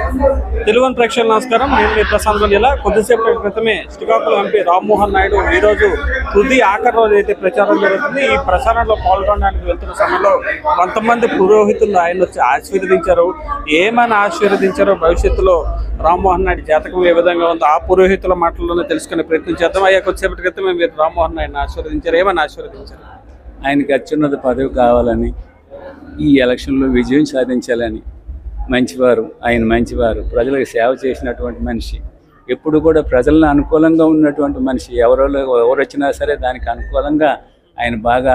తెలుగు ప్రేక్షకులు నమస్కారం నేను మీ ప్రశాంత్ జిల్లా కొద్దిసేపటి క్రితమే శ్రీకాకుళం ఎంపీ రామ్మోహన్ నాయుడు ఈ రోజు తుది ఆఖరి రోజు అయితే ప్రచారం జరుగుతుంది ఈ ప్రచారంలో పాల్గొనడానికి వెళ్తున్న సమయంలో కొంతమంది పురోహితులు ఆయన వచ్చి ఆశీర్వదించారు ఏమని ఆశీర్వదించారో భవిష్యత్తులో రామ్మోహన్ నాయుడు జాతకం ఏ విధంగా ఉందో ఆ పురోహితుల మాటల్లోనే తెలుసుకునే ప్రయత్నం చేద్దాం అయ్యా కొద్దిసేపటి క్రితమే మీరు రామ్మోహన్ నాయుడిని ఆశీర్వదించారు ఏమని ఆశీర్వదించారు ఆయనకి అత్యున్నత పదవి కావాలని ఈ ఎలక్షన్లో విజయం సాధించాలని మంచివారు ఆయన మంచివారు ప్రజలకు సేవ చేసినటువంటి మనిషి ఎప్పుడు కూడా ప్రజలను అనుకూలంగా ఉన్నటువంటి మనిషి ఎవరో ఎవరు వచ్చినా సరే దానికి అనుకూలంగా ఆయన బాగా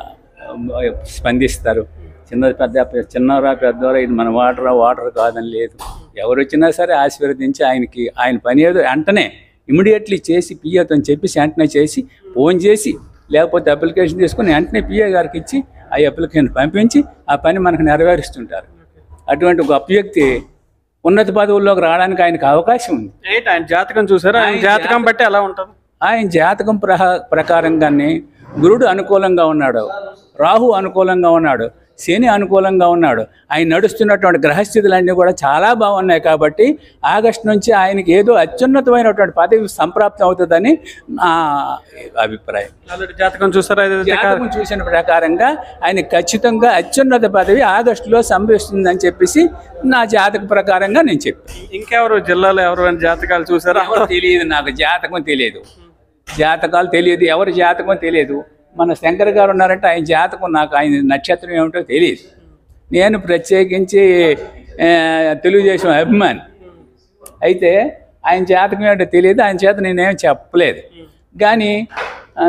ఆ, స్పందిస్తారు చిన్న పెద్ద చిన్నవరా పెద్దవరా ఇది మన వాటరా వాటర్ కాదని లేదు ఎవరు వచ్చినా సరే ఆశీర్వదించి ఆయనకి ఆయన పని ఏదో వెంటనే ఇమీడియట్లీ చేసి పిఏతో చెప్పేసి వెంటనే చేసి ఫోన్ చేసి లేకపోతే అప్లికేషన్ తీసుకుని వెంటనే పిఏ గారికి ఇచ్చి ఆ అప్లికేషన్ పంపించి ఆ పని మనకు నెరవేరుస్తుంటారు అటువంటి గొప్ప వ్యక్తి ఉన్నత పదవుల్లోకి రావడానికి ఆయనకు అవకాశం ఉంది ఏంటి ఆయన జాతకం చూసారా ఆయన జాతకం బట్టి ఎలా ఉంటుంది ఆయన జాతకం ప్రహ ప్రకారంగానే గురుడు అనుకూలంగా ఉన్నాడు రాహు అనుకూలంగా ఉన్నాడు శని అనుకూలంగా ఉన్నాడు ఆయన నడుస్తున్నటువంటి గ్రహస్థితులన్నీ కూడా చాలా బాగున్నాయి కాబట్టి ఆగస్టు నుంచి ఆయనకి ఏదో అత్యున్నతమైనటువంటి పదవి సంప్రాప్తం అవుతుందని నా అభిప్రాయం ఆల్రెడీ జాతకం చూసారా ఇది జాతకం చూసిన ప్రకారంగా ఆయన ఖచ్చితంగా అత్యున్నత పదవి ఆగస్టులో సంభవిస్తుందని చెప్పేసి నా జాతక ప్రకారంగా నేను చెప్పాను ఇంకెవరు జిల్లాలో ఎవరైనా జాతకాలు చూసారా ఎవరు తెలియదు నాకు జాతకం తెలియదు జాతకాలు తెలియదు ఎవరి జాతకం తెలియదు మన శంకర్ గారు ఉన్నారంటే ఆయన జాతకం నాకు ఆయన నక్షత్రం ఏమిటో తెలియదు నేను ప్రత్యేకించి ఆ, తెలుగుదేశం అభిమాని అయితే ఆయన జాతకం ఏంటో తెలియదు ఆయన చేత నేనేం చెప్పలేదు కానీ ఆ,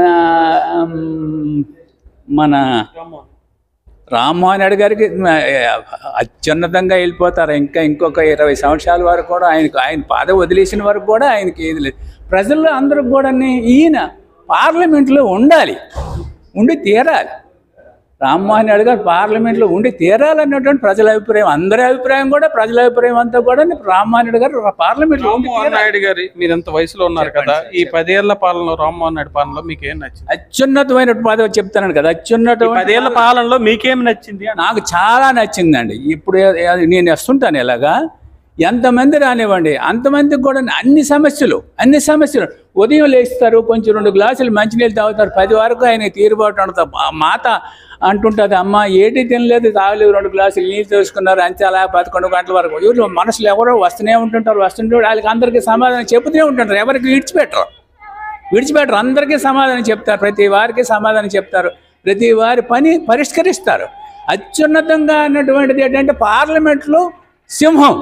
ఉమ్, మన రామ్మోహన్ రెడ్డి గారికి ఆ, అత్యున్నతంగా వెళ్ళిపోతారు ఇంకా ఇంకొక ఇరవై సంవత్సరాల వరకు కూడా ఆయనకు ఆయన పాద వదిలేసిన వరకు కూడా ఆయనకి ఏది లేదు ప్రజల్లో అందరికి కూడా ఈయన పార్లమెంట్లో ఉండాలి ఉండి తీరాలి రామ్మోహన్ రెడ్డి గారు పార్లమెంట్లో ఉండి తీరాలన్నటువంటి ప్రజల అభిప్రాయం అందరి అభిప్రాయం కూడా ప్రజల అభిప్రాయం అంతా కూడా రామ్మోహన్ రెడ్డి గారు పార్లమెంట్లో ఉండి రామ్మోహన్ నాయుడు గారి మీరు ఎంత వయసులో ఉన్నారు కదా ఈ పదేళ్ల పాలనలో రామ్మోహన్ నాయుడు పాలనలో మీకు ఏం నచ్చింది అత్యున్నతమైన పదవి చెప్తాను కదా ఈ అత్యున్నతమైన పదేళ్ల పాలనలో మీకేం నచ్చింది అని నాకు చాలా నచ్చిందండి ఇప్పుడు ఏ- ఏ- నేను వస్తుంటాను ఇలాగా ఎంతమంది రానివ్వండి అంతమందికి కూడా అన్ని సమస్యలు అన్ని సమస్యలు ఉదయం లేస్తారు కొంచెం రెండు గ్లాసులు మంచినీళ్ళు తాగుతారు పది వరకు ఆయన తీరుబాటు ఉంటుంది ఆ మాత అంటుంటుంది అమ్మ ఏటి తినలేదు తాగలేదు రెండు గ్లాసులు నీళ్ళు తీసుకున్నారు అంతే అలా పదకొండు గంటల వరకు వీళ్ళు మనసులు ఎవరో వస్తూనే ఉంటుంటారు వస్తుంటే వాళ్ళకి అందరికీ సమాధానం చెబుతూనే ఉంటుంటారు ఎవరికి విడిచిపెట్టరు విడిచిపెట్టరు అందరికీ సమాధానం చెప్తారు ప్రతి వారికి సమాధానం చెప్తారు ప్రతి వారి పని పరిష్కరిస్తారు అత్యున్నతంగా అన్నటువంటిది ఏంటంటే పార్లమెంట్లో సింహం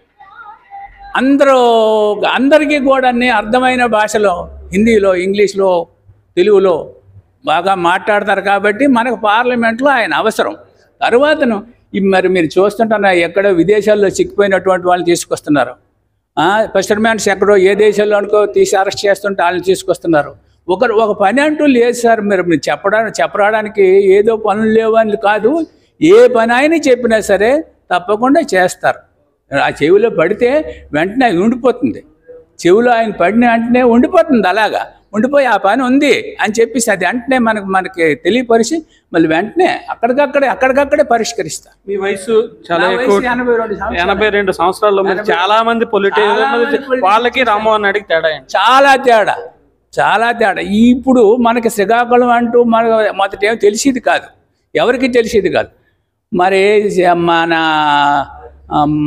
అందరూ అందరికీ కూడా అన్ని అర్థమైన భాషలో హిందీలో ఇంగ్లీష్లో తెలుగులో బాగా మాట్లాడతారు కాబట్టి మనకు పార్లమెంట్లో ఆయన అవసరం తర్వాతను ఈ మరి మీరు చూస్తుంటారా ఎక్కడో విదేశాల్లో చిక్కిపోయినటువంటి వాళ్ళని తీసుకొస్తున్నారు ఫిషర్మ్యాన్స్ ఎక్కడో ఏ దేశంలో అనుకో తీసి అరెస్ట్ చేస్తుంటే వాళ్ళని తీసుకొస్తున్నారు ఒకరు ఒక పని అంటూ లేదు సార్ మీరు మీరు చెప్పడానికి చెప్పడానికి ఏదో పనులు లేవు అని కాదు ఏ పని అయినా చెప్పినా సరే తప్పకుండా చేస్తారు ఆ చెవిలో పడితే వెంటనే అది ఉండిపోతుంది చెవిలో ఆయన పడిన వెంటనే ఉండిపోతుంది అలాగా ఉండిపోయి ఆ పని ఉంది అని చెప్పేసి అది వెంటనే మనకు మనకి తెలియపరిచి మళ్ళీ వెంటనే అక్కడికక్కడే అక్కడికక్కడే పరిష్కరిస్తారు మీ వయసు చాలా నా ఎక్కువ వయసు ఎనభై రెండు సంవత్సరాలు. ఎనభై రెండు సంవత్సరాల్లో మీరు చాలా మంది చాలా పొలిటీషియన్ మంది politicians వాళ్ళకి రామ్మోహన్ నాయుడుకి తేడా ఏంటి చాలా తేడా చాలా తేడా ఇప్పుడు మనకి శ్రీకాకుళం అంటూ మన మొదట ఏం తెలిసేది కాదు ఎవరికి తెలిసేది కాదు మరి మన ఆమ్,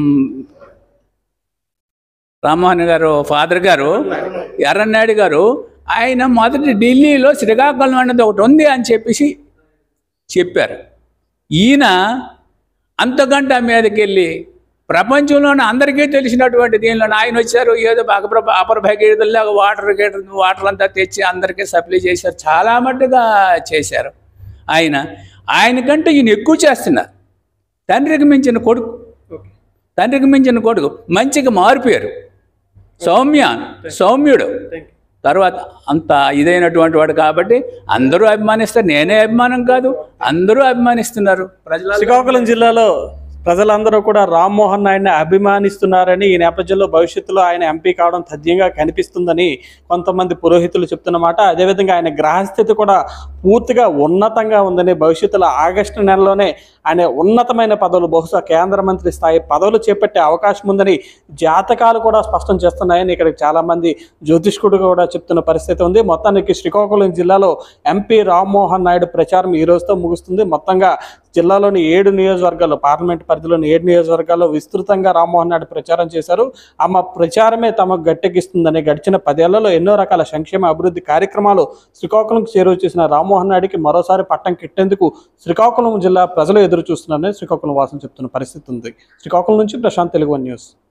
రామ్మోహన్ గారు ఫాదర్ గారు ఎర్రన్నాయుడు గారు ఆయన మొదటి ఢిల్లీలో శ్రీకాకుళం అన్నది ఒకటి ఉంది అని చెప్పేసి చెప్పారు ఈయన అంతకంటే మీదకి వెళ్ళి ప్రపంచంలోనే అందరికీ తెలిసినటువంటి దీనిలో ఆయన వచ్చారు ఏదో అపర అపర భగీరథుల్లాగా వాటర్ గీటర్ వాటర్ అంతా తెచ్చి అందరికీ సప్లై చేశారు చాలా మట్టుగా చేశారు ఆయన ఆయనకంటే ఈయన ఎక్కువ చేస్తున్నారు తండ్రికి మించిన కొడుకు తండ్రికి మించిన కొడుకు మంచిగా మారిపోయారు సౌమ్య సౌమ్యుడు తర్వాత అంత ఇదైనటువంటి వాడు కాబట్టి అందరూ అభిమానిస్తారు నేనే అభిమానం కాదు అందరూ అభిమానిస్తున్నారు ప్రజల శ్రీకాకుళం జిల్లాలో ప్రజలందరూ కూడా రామ్మోహన్ నాయుడిని అభిమానిస్తున్నారని ఈ నేపథ్యంలో భవిష్యత్తులో ఆయన ఎంపీ కావడం తథ్యంగా కనిపిస్తుందని కొంతమంది పురోహితులు చెప్తున్నమాట అదేవిధంగా ఆయన గ్రహస్థితి కూడా పూర్తిగా ఉన్నతంగా ఉందని భవిష్యత్తులో ఆగస్టు నెలలోనే ఆయన ఉన్నతమైన పదవులు బహుశా కేంద్ర మంత్రి స్థాయి పదవులు చేపట్టే అవకాశం ఉందని జాతకాలు కూడా స్పష్టం చేస్తున్నాయని ఇక్కడ చాలా మంది జ్యోతిష్కుడు కూడా చెప్తున్న పరిస్థితి ఉంది మొత్తానికి శ్రీకాకుళం జిల్లాలో ఎంపీ రామ్మోహన్ నాయుడు ప్రచారం ఈ రోజుతో ముగుస్తుంది మొత్తంగా జిల్లాలోని ఏడు నియోజకవర్గాల్లో పార్లమెంట్ పరిధిలోని ఏడు నియోజకవర్గాల్లో విస్తృతంగా రామ్మోహన్ నాయుడు ప్రచారం చేశారు ఆమె ప్రచారమే తమకు గట్టెక్కిస్తుందని గడిచిన పదేళ్లలో ఎన్నో రకాల సంక్షేమ అభివృద్ధి కార్యక్రమాలు శ్రీకాకుళంకు చేరువ చేసిన రామ్మోహన్ నాయుడికి మరోసారి పట్టం కిట్టేందుకు శ్రీకాకుళం జిల్లా ప్రజలు ఎదురు చూస్తున్నారని శ్రీకాకుళం వాసం చెప్తున్న పరిస్థితి ఉంది శ్రీకాకుళం నుంచి ప్రశాంత్ తెలుగు వన్ న్యూస్